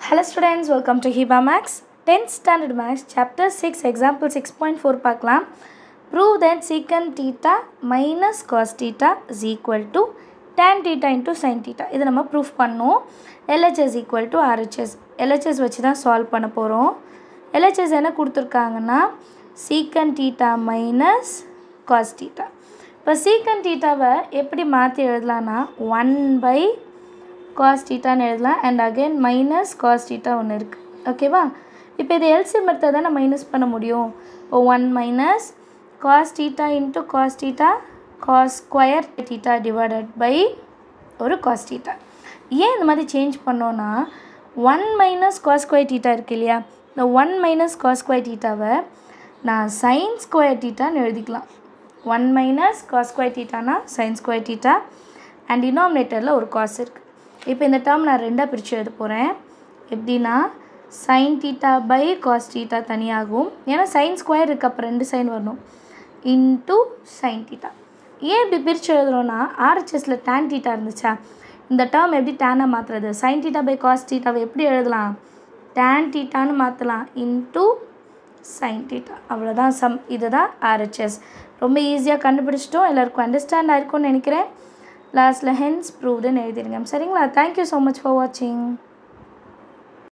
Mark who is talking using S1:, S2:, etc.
S1: Hello students, welcome to Hiba Max. 10th standard Max, chapter 6, example 6.4 பார்க்கலாம் prove that secant theta minus cos theta is equal to tan theta into sin theta இது நம்ம proof பண்ணோம் LHS equal to RHS LHS வச்சு தான் solve பண்ண போகிறோம் LHS என்ன கொடுத்துருக்காங்கன்னா secant theta minus cos theta இப்போ secant thetaவை எப்படி மாற்றி எழுதலான்னா ஒன் பை காஸ் டீட்டான்னு எழுதலாம் and again minus cos theta ஒன்று இருக்குது ஓகேவா இப்போ இது எல்சி மெத்தட் தான் மைனஸ் பண்ண முடியும் இப்போ one minus cos theta into cos theta cos square theta divided by ஒரு காஸ் டீட்டா ஏன் இந்த மாதிரி சேஞ்ச் பண்ணோன்னா one minus cos square theta இருக்கு இல்லையா இந்த ஒன் மைனஸ் காஸ் ஸ்கொயர் டீட்டாவை நான் சைன் ஸ்கொயர் டீட்டான்னு எழுதிக்கலாம் ஒன் மைனஸ் காஸ் ஸ்கொயர் டீட்டானா சைன் ஸ்கொயர் டீட்டா அண்ட் டினாமினேட்டரில் ஒரு காஸ் இருக்குது இப்போ இந்த டேர்ம் நான் ரெண்டாக பிரித்து எழுத போகிறேன் எப்படின்னா sine theta by cos theta தனியாகும் ஏன்னா சைன் ஸ்கொயர் இருக்கு அப்போ ரெண்டு சைன் வரணும் இன்ட்டு சைன் டீட்டா ஏன் இப்படி பிரித்து எழுதுறோன்னா ஆர்ஹெச்எஸில் டேன் டீட்டா இருந்துச்சா இந்த டேர்ம் எப்படி டேனாக மாற்றுறது சைன் டீட்டா பை காஸ் டீட்டாவை எப்படி எழுதலாம் டேன் டீட்டான்னு மாற்றலாம் இன்ட்டு சைன் டீட்டா அவ்வளோதான் சம் இதுதான் ஆர்ஹெச்எஸ் ரொம்ப ஈஸியாக கண்டுபிடிச்சிட்டோம் எல்லாருக்கும் அண்டர்ஸ்டாண்ட் ஆயிருக்கும்னு நினைக்கிறேன் லாஸ்ட்டில் ஹென்ஸ் ப்ரூவ்டுன்னு எழுதிடுங்க சரிங்களா தேங்க்யூ ஸோ மச் ஃபார் வாட்சிங்